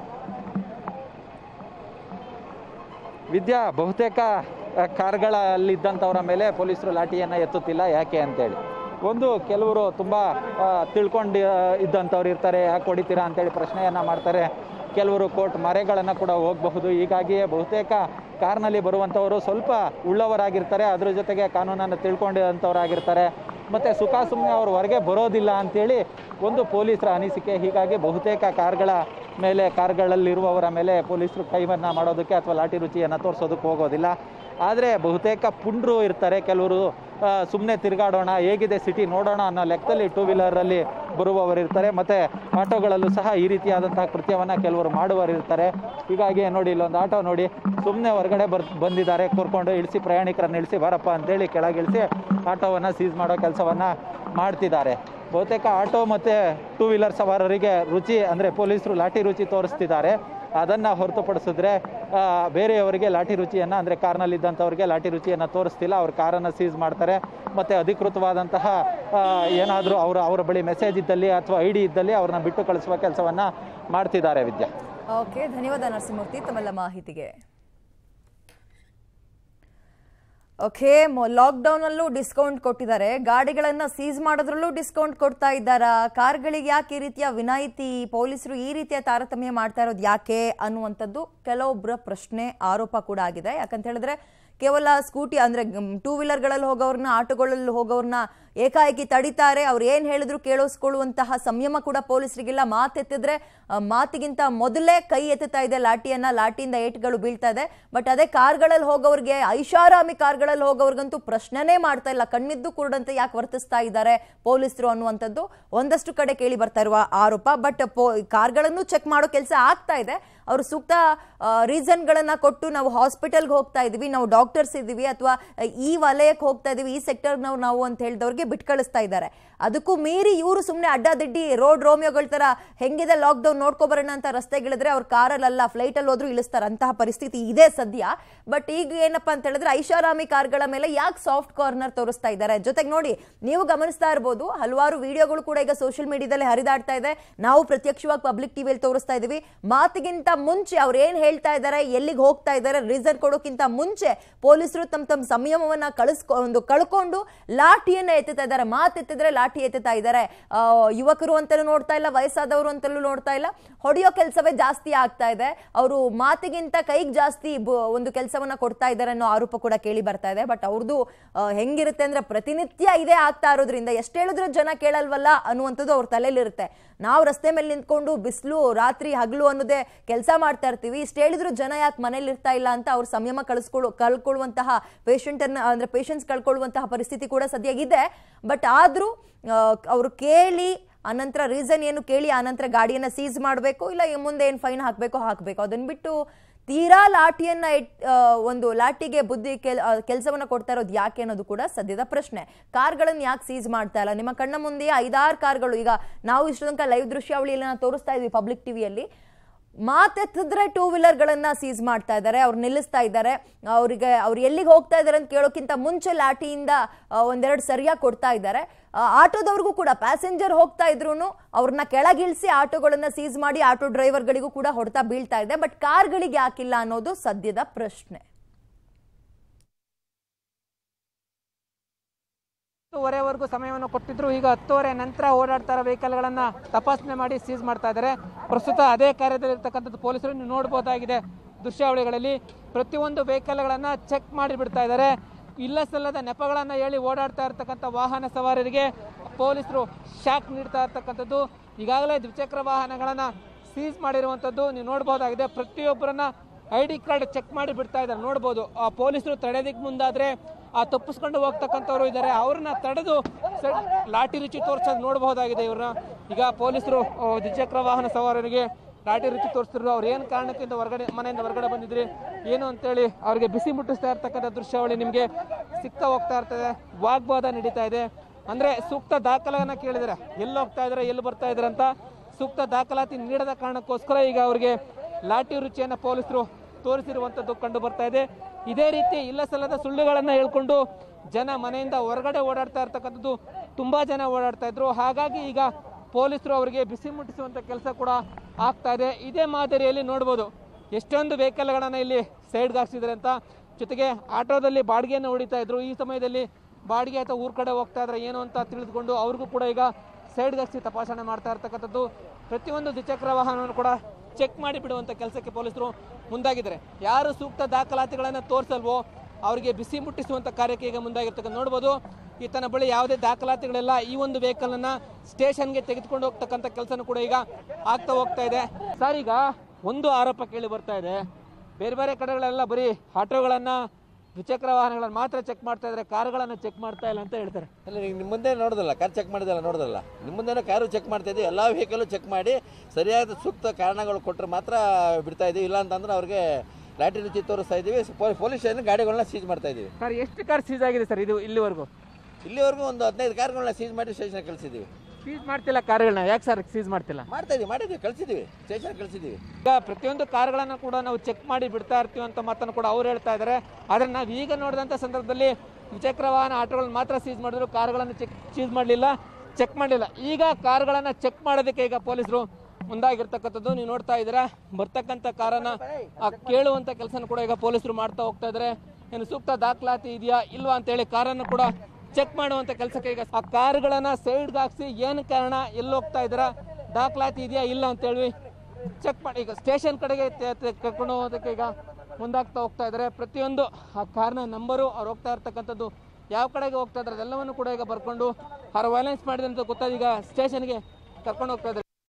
ವಿದ್ಯಾ ಬಹುತೇಕ ಆ, ಕಾರ್ಗಳಲ್ಲಿದ್ದಂಥವ್ರ ಮೇಲೆ ಪೊಲೀಸರು ಲಾಠಿಯನ್ನು ಎತ್ತುತ್ತಿಲ್ಲ ಯಾಕೆ ಅಂತೇಳಿ ಒಂದು ಕೆಲವರು ತುಂಬ ತಿಳ್ಕೊಂಡು ಇದ್ದಂಥವ್ರು ಇರ್ತಾರೆ ಯಾಕೆ ಹೊಡಿತೀರಾ ಅಂತೇಳಿ ಪ್ರಶ್ನೆಯನ್ನು ಮಾಡ್ತಾರೆ ಕೆಲವರು ಕೋರ್ಟ್ ಮರೆಗಳನ್ನು ಕೂಡ ಹೋಗಬಹುದು ಹೀಗಾಗಿಯೇ ಬಹುತೇಕ ಕಾರ್ನಲ್ಲಿ ಬರುವಂಥವರು ಸ್ವಲ್ಪ ಉಳ್ಳವರಾಗಿರ್ತಾರೆ ಅದ್ರ ಜೊತೆಗೆ ಕಾನೂನನ್ನು ತಿಳ್ಕೊಂಡಿರೋಂಥವ್ರಾಗಿರ್ತಾರೆ ಮತ್ತು ಸುಖ ಸುಮ್ಮನೆ ಅವ್ರು ಹೊರಗೆ ಬರೋದಿಲ್ಲ ಅಂತೇಳಿ ಒಂದು ಪೊಲೀಸರ ಅನಿಸಿಕೆ ಹೀಗಾಗಿ ಬಹುತೇಕ ಕಾರ್ಗಳ ಮೇಲೆ ಕಾರ್ಗಳಲ್ಲಿರುವವರ ಮೇಲೆ ಪೊಲೀಸರು ಕೈವನ್ನು ಮಾಡೋದಕ್ಕೆ ಅಥವಾ ಲಾಠಿ ರುಚಿಯನ್ನು ತೋರಿಸೋದಕ್ಕೆ ಹೋಗೋದಿಲ್ಲ ಆದರೆ ಬಹುತೇಕ ಪುಂಡ್ರು ಇರ್ತಾರೆ ಕೆಲವರು ಸುಮ್ಮನೆ ತಿರುಗಾಡೋಣ ಹೇಗಿದೆ ಸಿಟಿ ನೋಡೋಣ ಅನ್ನೋ ಲೆಕ್ಕದಲ್ಲಿ ಟೂ ವೀಲರಲ್ಲಿ ಬರುವವರು ಇರ್ತಾರೆ ಮತ್ತು ಆಟೋಗಳಲ್ಲೂ ಸಹ ಈ ರೀತಿಯಾದಂತಹ ಕೃತ್ಯವನ್ನು ಕೆಲವರು ಮಾಡುವವರು ಇರ್ತಾರೆ ಹೀಗಾಗಿ ನೋಡಿ ಇಲ್ಲೊಂದು ಆಟೋ ನೋಡಿ ಸುಮ್ಮನೆ ಹೊರಗಡೆ ಬರ್ ಬಂದಿದ್ದಾರೆ ಕರ್ಕೊಂಡು ಇಳಿಸಿ ಪ್ರಯಾಣಿಕರನ್ನು ಇಳಿಸಿ ಬಾರಪ್ಪ ಅಂತೇಳಿ ಕೆಳಗಿಳಿಸಿ ಆಟೋವನ್ನು ಸೀಸ್ ಮಾಡೋ ಕೆಲಸವನ್ನು ಮಾಡ್ತಿದ್ದಾರೆ ಬಹುತೇಕ ಆಟೋ ಮತ್ತು ಟೂ ವೀಲರ್ ಸವಾರರಿಗೆ ರುಚಿ ಅಂದರೆ ಪೊಲೀಸರು ಲಾಠಿ ರುಚಿ ತೋರಿಸ್ತಿದ್ದಾರೆ ಅದನ್ನು ಹೊರತುಪಡಿಸಿದ್ರೆ ಆ, ಬೇರೆಯವರಿಗೆ ಲಾಠಿ ರುಚಿಯನ್ನು ಅಂದರೆ ಕಾರ್ನಲ್ಲಿದ್ದಂಥವ್ರಿಗೆ ಲಾಠಿ ರುಚಿಯನ್ನು ತೋರಿಸ್ತಿಲ್ಲ ಅವ್ರ ಕಾರನ್ನು ಸೀಸ್ ಮಾಡ್ತಾರೆ ಮತ್ತು ಅಧಿಕೃತವಾದಂತಹ ಏನಾದರೂ ಅವರು ಅವರ ಬಳಿ ಮೆಸೇಜ್ ಇದ್ದಲ್ಲಿ ಅಥವಾ ಐ ಡಿ ಇದ್ದಲ್ಲಿ ಅವ್ರನ್ನ ಬಿಟ್ಟು ಕಳಿಸುವ ಕೆಲಸವನ್ನು ಮಾಡ್ತಿದ್ದಾರೆ ವಿದ್ಯಾ ಓಕೆ ಧನ್ಯವಾದ ನರಸಿಂಹಮೂರ್ತಿ ತಮ್ಮೆಲ್ಲ ಮಾಹಿತಿಗೆ ಓಕೆ ಲಾಕ್ಡೌನ್ ಅಲ್ಲೂ ಡಿಸ್ಕೌಂಟ್ ಕೊಟ್ಟಿದ್ದಾರೆ ಗಾಡಿಗಳನ್ನ ಸೀಸ್ ಮಾಡೋದ್ರಲ್ಲೂ ಡಿಸ್ಕೌಂಟ್ ಕೊಡ್ತಾ ಇದ್ದಾರಾ ಕಾರ್ಗಳಿಗೆ ಯಾಕೆ ಈ ರೀತಿಯ ವಿನಾಯಿತಿ ಪೊಲೀಸರು ಈ ರೀತಿಯ ತಾರತಮ್ಯ ಮಾಡ್ತಾ ಇರೋದು ಯಾಕೆ ಅನ್ನುವಂಥದ್ದು ಕೆಲವೊಬ್ಬರ ಪ್ರಶ್ನೆ ಆರೋಪ ಕೂಡ ಆಗಿದೆ ಯಾಕಂತ ಹೇಳಿದ್ರೆ ಕೇವಲ ಸ್ಕೂಟಿ ಅಂದ್ರೆ ಟೂ ವೀಲರ್ಗಳಲ್ಲಿ ಹೋಗೋರ್ನ ಆಟೋಗಳಲ್ಲಿ ಹೋಗೋರ್ನ ಏಕಾಏಕಿ ತಡಿತಾರೆ ಅವ್ರು ಏನ್ ಹೇಳಿದ್ರು ಕೇಳಿಸ್ಕೊಳ್ಳುವಂತಹ ಸಂಯಮ ಕೂಡ ಪೊಲೀಸರಿಗಿಲ್ಲ ಮಾತೆತ್ತಿದ್ರೆ ಆ, ಮಾತಿಗಿಂತ ಮೊದಲೇ ಕೈ ಎತ್ತುತ್ತಾ ಇದೆ ಲಾಠಿಯನ್ನ ಲಾಠಿಯಿಂದ ಏಟ್ಗಳು ಬೀಳ್ತಾ ಇದೆ ಬಟ್ ಅದೇ ಕಾರ್ಗಳಲ್ಲಿ ಹೋಗೋರ್ಗೆ ಐಷಾರಾಮಿ ಕಾರ್ಗಳಲ್ಲಿ ಹೋಗೋರ್ಗಂತೂ ಪ್ರಶ್ನೆನೇ ಮಾಡ್ತಾ ಇಲ್ಲ ಕಣ್ಣಿದ್ದು ಕುರುಡಂತೆ ಯಾಕೆ ವರ್ತಿಸ್ತಾ ಇದ್ದಾರೆ ಪೊಲೀಸರು ಅನ್ನುವಂಥದ್ದು ಒಂದಷ್ಟು ಕಡೆ ಕೇಳಿ ಬರ್ತಾ ಇರುವ ಆರೋಪ ಬಟ್ ಪೋ ಕಾರ್ಗಳನ್ನು ಚೆಕ್ ಮಾಡೋ ಕೆಲಸ ಆಗ್ತಾ ಇದೆ ಅವರು ಸೂಕ್ತ ರೀಸನ್ಗಳನ್ನ ಕೊಟ್ಟು ನಾವು ಹಾಸ್ಪಿಟಲ್ಗೆ ಹೋಗ್ತಾ ಇದೀವಿ ನಾವು ಡಾಕ್ಟರ್ಸ್ ಇದ್ದೀವಿ ಅಥವಾ ಈ ವಲಯಕ್ಕೆ ಹೋಗ್ತಾ ಇದೀವಿ ಈ ಸೆಕ್ಟರ್ನವ್ರು ನಾವು ಅಂತ ಹೇಳಿದವ್ರಿಗೆ ಬಿಟ್ಟು ಕಳಿಸ್ತಾ ಇದ್ದಾರೆ ಅದಕ್ಕೂ ಮೀರಿ ಇವರು ಸುಮ್ಮನೆ ಅಡ್ಡಾದಿಡ್ಡಿ ರೋಡ್ ರೋಮಿಯೋಗಳ ತರ ಹೆಂಗಿದೆ ಲಾಕ್ಡೌನ್ ನೋಡ್ಕೊಬರೋಣ ಅಂತ ರಸ್ತೆಗಿಳಿದ್ರೆ ಅವ್ರ ಕಾರಲ್ಲ ಫ್ಲೈಟಲ್ಲಿ ಹೋದ್ರೂ ಇಳಿಸ್ತಾರೆ ಅಂತಹ ಪರಿಸ್ಥಿತಿ ಇದೆ ಸದ್ಯ ಬಟ್ ಈಗ ಏನಪ್ಪಾ ಅಂತ ಹೇಳಿದ್ರೆ ಐಷಾರಾಮಿ ಕಾರ್ಗಳ ಮೇಲೆ ಯಾಕೆ ಸಾಫ್ಟ್ ಕಾರ್ನರ್ ತೋರಿಸ್ತಾ ಇದ್ದಾರೆ ಜೊತೆಗೆ ನೋಡಿ ನೀವು ಗಮನಿಸ್ತಾ ಇರ್ಬೋದು ಹಲವಾರು ವಿಡಿಯೋಗಳು ಕೂಡ ಈಗ ಸೋಷಿಯಲ್ ಮೀಡಿಯಾದಲ್ಲಿ ಹರಿದಾಡ್ತಾ ಇದೆ ನಾವು ಪ್ರತ್ಯಕ್ಷವಾಗಿ ಪಬ್ಲಿಕ್ ಟಿವಿಯಲ್ಲಿ ತೋರಿಸ್ತಾ ಇದೀವಿ ಮಾತಿಗಿಂತ ಮುಂಚೆ ಅವ್ರು ಏನ್ ಹೇಳ್ತಾ ಇದ್ದಾರೆ ಎಲ್ಲಿಗೆ ಹೋಗ್ತಾ ಇದ್ದಾರೆ ರೀಸನ್ ಕೊಡೋಕ್ಕಿಂತ ಮುಂಚೆ ಪೊಲೀಸರು ತಮ್ಮ ತಮ್ಮ ಸಂಯಮವನ್ನ ಕಳಿಸ್ಕೊಂಡು ಕಳ್ಕೊಂಡು ಲಾಠಿಯನ್ನ ಎತ್ತುತ್ತಾ ಇದ್ದಾರೆ ಮಾತೆತ್ತಿದ್ರೆ ಲಾಠಿ ಎತ್ತುತ್ತಾ ಇದ್ದಾರೆ ಆ, ಯುವಕರು ಅಂತಲೂ ನೋಡ್ತಾ ಇಲ್ಲ ವಯಸ್ಸಾದವರು ಅಂತಲೂ ನೋಡ್ತಾ ಇಲ್ಲ ಹೊಡೆಯೋ ಕೆಲಸವೇ ಜಾಸ್ತಿ ಆಗ್ತಾ ಇದೆ ಅವರು ಮಾತಿಗಿಂತ ಕೈಗೆ ಜಾಸ್ತಿ ಬ- ಒಂದು ಕೆಲಸವನ್ನ ಕೊಡ್ತಾ ಇದ್ದಾರೆ ಅನ್ನೋ ಆರೋಪ ಕೂಡ ಕೇಳಿ ಬರ್ತಾ ಇದೆ ಬಟ್ ಅವ್ರದ್ದು ಆ, ಹೆಂಗಿರುತ್ತೆ ಅಂದ್ರೆ ಪ್ರತಿನಿತ್ಯ ಇದೇ ಆಗ್ತಾ ಇರೋದ್ರಿಂದ ಎಷ್ಟು ಹೇಳಿದ್ರು ಜನ ಕೇಳಲ್ವಲ್ಲ ಅನ್ನುವಂಥದ್ದು ಅವ್ರ ತಲೆಯಲ್ಲಿರುತ್ತೆ ನಾವು ರಸ್ತೆ ಮೇಲೆ ನಿಂತ್ಕೊಂಡು ಬಿಸಿಲು ರಾತ್ರಿ ಹಗಲು ಅನ್ನೋದೇ ಕೆಲಸ ಮಾಡ್ತಾ ಇರ್ತೀವಿ ಇಷ್ಟು ಹೇಳಿದ್ರು ಜನ ಯಾಕೆ ಮನೇಲಿ ಇರ್ತಾ ಇಲ್ಲ ಅಂತ ಅವ್ರ ಸಂಯಮ ಕಳಿಸ್ಕೊಳ್ಳು ಕಳ್ಕೊಳ್ಳುವಂತಹ ಪೇಷಂಟ್ ಅನ್ನ ಅಂದ್ರೆ ಪೇಷಂಟ್ಸ್ ಕಳ್ಕೊಳ್ಳುವಂತಹ ಪರಿಸ್ಥಿತಿ ಕೂಡ ಸದ್ಯ ಇದೆ ಬಟ್ ಆದ್ರೂ ಅವರು ಕೇಳಿ ಅನಂತರ ರೀಸನ್ ಏನು ಕೇಳಿ ಆನಂತರ ಗಾಡಿಯನ್ನ ಸೀಸ್ ಮಾಡಬೇಕು ಇಲ್ಲ ಈ ಮುಂದೆ ಏನು ಫೈನ್ ಹಾಕಬೇಕು ಹಾಕಬೇಕು ಅದನ್ನ ಬಿಟ್ಟು ತೀರಾ ಲಾಠಿಯನ್ನ ಇಟ್ ಆ, ಒಂದು ಲಾಠಿಗೆ ಬುದ್ಧಿ ಕೆಲ್ ಕೆಲಸವನ್ನ ಕೊಡ್ತಾ ಇರೋದು ಯಾಕೆ ಅನ್ನೋದು ಕೂಡ ಸದ್ಯದ ಪ್ರಶ್ನೆ ಕಾರ್ಗಳನ್ನ ಯಾಕೆ ಸೀಸ್ ಮಾಡ್ತಾ ಇಲ್ಲ ನಿಮ್ಮ ಕಣ್ಣ ಮುಂದೆ ಐದಾರು ಕಾರ್ಗಳು ಈಗ ನಾವು ಇಷ್ಟು ತನಕ ಲೈವ್ ದೃಶ್ಯಾವಳಿಯಲ್ಲಿ ನಾವು ತೋರಿಸ್ತಾ ಇದ್ವಿ ಪಬ್ಲಿಕ್ ಟಿವಿಯಲ್ಲಿ ಮಾತೆತ್ತಿದ್ರೆ ಟೂ ವೀಲರ್ಗಳನ್ನ ಸೀಸ್ ಮಾಡ್ತಾ ಇದ್ದಾರೆ ಅವ್ರು ನಿಲ್ಲಿಸ್ತಾ ಇದ್ದಾರೆ ಅವರಿಗೆ ಅವ್ರು ಎಲ್ಲಿಗೆ ಹೋಗ್ತಾ ಇದ್ದಾರೆ ಅಂತ ಕೇಳೋಕ್ಕಿಂತ ಮುಂಚೆ ಲಾಠಿಯಿಂದ ಆ, ಒಂದೆರಡು ಸರಿಯಾಗಿ ಕೊಡ್ತಾ ಇದ್ದಾರೆ ಆ, ಆಟೋದವ್ರಿಗೂ ಕೂಡ ಪ್ಯಾಸೆಂಜರ್ ಹೋಗ್ತಾ ಇದ್ರು ಅವ್ರನ್ನ ಕೆಳಗಿಳಿಸಿ ಆಟೋಗಳನ್ನ ಸೀಸ್ ಮಾಡಿ ಆಟೋ ಡ್ರೈವರ್ಗಳಿಗೂ ಕೂಡ ಹೊಡೆತ ಬೀಳ್ತಾ ಇದೆ ಬಟ್ ಕಾರ್ಗಳಿಗೆ ಯಾಕಿಲ್ಲ ಅನ್ನೋದು ಸದ್ಯದ ಪ್ರಶ್ನೆ ಹತ್ತುವರೆವರೆಗೂ ಸಮಯವನ್ನು ಕೊಟ್ಟಿದ್ರು ಈಗ ಹತ್ತುವರೆ ನಂತರ ಓಡಾಡ್ತಾ ಇರೋ ವೆಹಿಕಲ್ಗಳನ್ನ ತಪಾಸಣೆ ಮಾಡಿ ಸೀಸ್ ಮಾಡ್ತಾ ಇದ್ದಾರೆ ಪ್ರಸ್ತುತ ಅದೇ ಕಾರ್ಯದಲ್ಲಿ ಇರ್ತಕ್ಕಂಥದ್ದು ಪೊಲೀಸರು ನೀವು ನೋಡಬಹುದಾಗಿದೆ ದೃಶ್ಯಾವಳಿಗಳಲ್ಲಿ ಪ್ರತಿಯೊಂದು ವೆಹಿಕಲ್ಗಳನ್ನ ಚೆಕ್ ಮಾಡಿ ಬಿಡ್ತಾ ಇದ್ದಾರೆ ಇಲ್ಲ ಸಲ್ಲದ ನೆಪಗಳನ್ನ ಹೇಳಿ ಓಡಾಡ್ತಾ ಇರ್ತಕ್ಕಂಥ ವಾಹನ ಸವಾರರಿಗೆ ಪೊಲೀಸರು ಶಾಕ್ ನೀಡ್ತಾ ಇರ್ತಕ್ಕಂಥದ್ದು ಈಗಾಗಲೇ ದ್ವಿಚಕ್ರ ವಾಹನಗಳನ್ನ ಸೀಸ್ ಮಾಡಿರುವಂಥದ್ದು ನೀವು ನೋಡಬಹುದಾಗಿದೆ ಪ್ರತಿಯೊಬ್ಬರನ್ನ ಐ ಡಿ ಕಾರ್ಡ್ ಚೆಕ್ ಮಾಡಿ ಬಿಡ್ತಾ ಇದ್ದಾರೆ ನೋಡ್ಬೋದು ಆ ಪೊಲೀಸರು ತಡೆದಿಕ್ ಮುಂದಾದ್ರೆ ಆ ತಪ್ಪಿಸ್ಕೊಂಡು ಹೋಗ್ತಕ್ಕಂಥವ್ರು ಇದ್ದಾರೆ ಅವ್ರನ್ನ ತಡೆದು ಸ- ಲಾಠಿ ರುಚಿ ತೋರಿಸೋದು ನೋಡಬಹುದಾಗಿದೆ ಇವ್ರನ್ನ ಈಗ ಪೊಲೀಸರು ಆ, ದ್ವಿಚಕ್ರ ವಾಹನ ಸವಾರರಿಗೆ ಲಾಠಿ ರುಚಿ ತೋರಿಸ್ತಿದ್ರು ಅವ್ರು ಏನು ಕಾರಣಕ್ಕಿಂತ ಹೊರಗಡೆ ಮನೆಯಿಂದ ಹೊರಗಡೆ ಬಂದಿದ್ರಿ ಏನು ಅಂತೇಳಿ ಅವ್ರಿಗೆ ಬಿಸಿ ಮುಟ್ಟಿಸ್ತಾ ಇರ್ತಕ್ಕಂಥ ದೃಶ್ಯಾವಳಿ ನಿಮಗೆ ಸಿಗ್ತಾ ಹೋಗ್ತಾ ಇರ್ತದೆ ವಾಗ್ವಾದ ನಡೀತಾ ಇದೆ ಅಂದ್ರೆ ಸೂಕ್ತ ದಾಖಲೆಯನ್ನ ಕೇಳಿದರೆ ಎಲ್ಲಿ ಹೋಗ್ತಾ ಇದ್ದಾರೆ ಎಲ್ಲಿ ಬರ್ತಾ ಇದ್ದಾರೆ ಅಂತ ಸೂಕ್ತ ದಾಖಲಾತಿ ನೀಡದ ಕಾರಣಕ್ಕೋಸ್ಕರ ಈಗ ಅವರಿಗೆ ಲಾಠಿ ರುಚಿಯನ್ನ ಪೊಲೀಸರು ತೋರಿಸಿರುವಂತದ್ದು ಕಂಡು ಬರ್ತಾ ಇದೆ ಇದೇ ರೀತಿ ಇಲ್ಲ ಸಲ್ಲದ ಸುಳ್ಳುಗಳನ್ನ ಹೇಳ್ಕೊಂಡು ಜನ ಮನೆಯಿಂದ ಹೊರಗಡೆ ಓಡಾಡ್ತಾ ಇರ್ತಕ್ಕಂಥದ್ದು ತುಂಬಾ ಜನ ಓಡಾಡ್ತಾ ಇದ್ರು ಹಾಗಾಗಿ ಈಗ ಪೊಲೀಸರು ಅವರಿಗೆ ಬಿಸಿ ಮುಟ್ಟಿಸುವಂತ ಕೆಲಸ ಕೂಡ ಆಗ್ತಾ ಇದೆ ಇದೇ ಮಾದರಿಯಲ್ಲಿ ನೋಡ್ಬೋದು ಎಷ್ಟೊಂದು ವೆಹಿಕಲ್ಗಳನ್ನ ಇಲ್ಲಿ ಸೈಡ್ಗೆ ಹಾಕ್ಸಿದ್ದಾರೆ ಅಂತ ಜೊತೆಗೆ ಆಟೋದಲ್ಲಿ ಬಾಡಿಗೆಯನ್ನು ಹೊಡಿತಾ ಇದ್ರು ಈ ಸಮಯದಲ್ಲಿ ಬಾಡಿಗೆ ಅಥವಾ ಊರ್ ಕಡೆ ಹೋಗ್ತಾ ಇದ್ರೆ ಏನು ಅಂತ ತಿಳಿದುಕೊಂಡು ಅವ್ರಿಗೂ ಕೂಡ ಈಗ ಸೈಡ್ಗೆ ಹಚ್ಚಿ ತಪಾಸಣೆ ಮಾಡ್ತಾ ಇರ್ತಕ್ಕಂಥದ್ದು ಪ್ರತಿಯೊಂದು ದ್ವಿಚಕ್ರ ವಾಹನವನ್ನು ಕೂಡ ಚೆಕ್ ಮಾಡಿ ಬಿಡುವಂಥ ಕೆಲಸಕ್ಕೆ ಪೊಲೀಸರು ಮುಂದಾಗಿದ್ದಾರೆ ಯಾರು ಸೂಕ್ತ ದಾಖಲಾತಿಗಳನ್ನು ತೋರಿಸಲ್ವೋ ಅವರಿಗೆ ಬಿಸಿ ಮುಟ್ಟಿಸುವಂಥ ಕಾರ್ಯಕ್ಕೆ ಈಗ ಮುಂದಾಗಿರ್ತಕ್ಕಂಥ ನೋಡ್ಬೋದು ಈತನ ಬಳಿ ಯಾವುದೇ ದಾಖಲಾತಿಗಳಿಲ್ಲ ಈ ಒಂದು ವೆಹಿಕಲ್ ಅನ್ನ ಸ್ಟೇಷನ್ಗೆ ತೆಗೆದುಕೊಂಡು ಹೋಗ್ತಕ್ಕಂಥ ಕೆಲಸನೂ ಕೂಡ ಈಗ ಆಗ್ತಾ ಹೋಗ್ತಾ ಇದೆ ಸರ್ ಈಗ ಒಂದು ಆರೋಪ ಕೇಳಿ ಬರ್ತಾ ಇದೆ ಬೇರೆ ಬೇರೆ ಕಡೆಗಳೆಲ್ಲ ಬರೀ ಆಟೋಗಳನ್ನ ದ್ವಿಚಕ್ರ ವಾಹನಗಳನ್ನ ಮಾತ್ರ ಚೆಕ್ ಮಾಡ್ತಾ ಇದ್ದಾರೆ ಕಾರುಗಳನ್ನ ಚೆಕ್ ಮಾಡ್ತಾ ಇಲ್ಲ ಅಂತ ಹೇಳ್ತಾರೆ ಅಲ್ಲ ನೀವು ನಿಮ್ಮ ಮುಂದೆ ನೋಡಿದ್ರಲ್ಲ ಕಾರ್ ಚೆಕ್ ಮಾಡಿದಲ್ಲ ನೋಡಿದ್ರಲ್ಲ ನಿಮ್ಮ ಮುಂದೆನೂ ಕಾರು ಚೆಕ್ ಮಾಡ್ತಾ ಇದ್ದೀವಿ ಎಲ್ಲ ವೆಹಿಕಲ್ಲು ಚೆಕ್ ಮಾಡಿ ಸರಿಯಾದ ಸೂಕ್ತ ಕಾರಣಗಳು ಕೊಟ್ಟರೆ ಮಾತ್ರ ಬಿಡ್ತಾ ಇದ್ದೀವಿ ಇಲ್ಲ ಅಂತಂದ್ರೆ ಅವ್ರಿಗೆ ಲಾಟಿ ರುಚಿ ತೋರಿಸ್ತಾ ಇದ್ದೀವಿ ಪೊಲೀಸ್ ಸ್ಟೇಷನ್ ಗಾಡಿಗಳನ್ನ ಸೀಜ್ ಮಾಡ್ತಾ ಇದ್ದೀವಿ ಸರ್ ಎಷ್ಟು ಕಾರ್ ಸೀಸ್ ಆಗಿದೆ ಸರ್ ಇದು ಇಲ್ಲಿವರೆಗೂ ಇಲ್ಲಿವರೆಗೂ ಒಂದು ಹದಿನೈದು ಕಾರ್ಗಳನ್ನ ಸೀಜ್ ಮಾಡಿ ಸ್ಟೇಷನ್ ಕಳಿಸಿದ್ದೀವಿ ಸೀಸ್ ಮಾಡ್ತಿಲ್ಲ ಕಾರ್ಗಳನ್ನ ಯಾಕೆ ಸರ್ ಸೀಸ್ ಮಾಡ್ತಿಲ್ಲ ಮಾಡ್ತಾ ಇದೀವಿ ಮಾಡಿದ್ದೀವಿ ಕಳಿಸಿದ್ದೀವಿ ಸ್ಟೇಷನ್ ಕಳಿಸಿದ್ದೀವಿ ಈಗ ಪ್ರತಿಯೊಂದು ಕಾರ್ಗಳನ್ನ ಕೂಡ ನಾವು ಚೆಕ್ ಮಾಡಿ ಬಿಡ್ತಾ ಇರ್ತೀವಿ ಅಂತ ಮಾತನ್ನು ಕೂಡ ಅವ್ರು ಹೇಳ್ತಾ ಇದ್ದಾರೆ ಆದ್ರೆ ನಾವು ಈಗ ನೋಡಿದಂಥ ಸಂದರ್ಭದಲ್ಲಿ ದ್ವಿಚಕ್ರ ವಾಹನ ಆಟೋಗಳನ್ನ ಮಾತ್ರ ಸೀಸ್ ಮಾಡಿದ್ರು ಕಾರುಗಳನ್ನು ಚೆಕ್ ಸೀಸ್ ಮಾಡಲಿಲ್ಲ ಚೆಕ್ ಮಾಡಲಿಲ್ಲ ಈಗ ಕಾರುಗಳನ್ನ ಚೆಕ್ ಮಾಡೋದಕ್ಕೆ ಈಗ ಪೊಲೀಸರು ಮುಂದಾಗಿರ್ತಕ್ಕಂಥದ್ದು ನೀವು ನೋಡ್ತಾ ಇದ್ದೀರಾ ಬರ್ತಕ್ಕಂಥ ಕಾರನ್ನ ಆ ಕೇಳುವಂತ ಕೆಲಸನ ಕೂಡ ಈಗ ಪೊಲೀಸರು ಮಾಡ್ತಾ ಹೋಗ್ತಾ ಇದ್ದಾರೆ ಏನು ಸೂಕ್ತ ದಾಖಲಾತಿ ಇದೆಯಾ ಇಲ್ವಾ ಅಂತ ಹೇಳಿ ಕಾರನ್ನು ಕೂಡ ಚೆಕ್ ಮಾಡುವಂತ ಕೆಲಸಕ್ಕೆ ಈಗ ಆ ಕಾರುಗಳನ್ನ ಸೈಡ್ಗೆ ಹಾಕ್ಸಿ ಏನು ಕಾರಣ ಎಲ್ಲಿ ಹೋಗ್ತಾ ಇದ್ದೀರಾ ದಾಖಲಾತಿ ಇದೆಯಾ ಇಲ್ಲ ಅಂತ ಹೇಳಿ ಚೆಕ್ ಮಾಡಿ ಈಗ ಸ್ಟೇಷನ್ ಕಡೆಗೆ ತೆ- ತೆ- ಕರ್ಕೊಂಡು ಹೋಗೋದಕ್ಕೆ ಈಗ ಮುಂದಾಗ್ತಾ ಹೋಗ್ತಾ ಇದ್ದಾರೆ ಪ್ರತಿಯೊಂದು ಆ ಕಾರ್ನ ನಂಬರು ಅವ್ರು ಹೋಗ್ತಾ ಇರ್ತಕ್ಕಂಥದ್ದು ಯಾವ ಕಡೆಗೆ ಹೋಗ್ತಾ ಇದ್ದಾರೆ ಅದೆಲ್ಲವನ್ನು ಕೂಡ ಈಗ ಬರ್ಕೊಂಡು ಅವ್ರು ವೈಲೆನ್ಸ್ ಮಾಡಿದಂತ ಗೊತ್ತಾದ ಈಗ ಸ್ಟೇಷನ್ಗೆ ಕರ್ಕೊಂಡು ಹೋಗ್ತಾ ಇದ್ದಾರೆ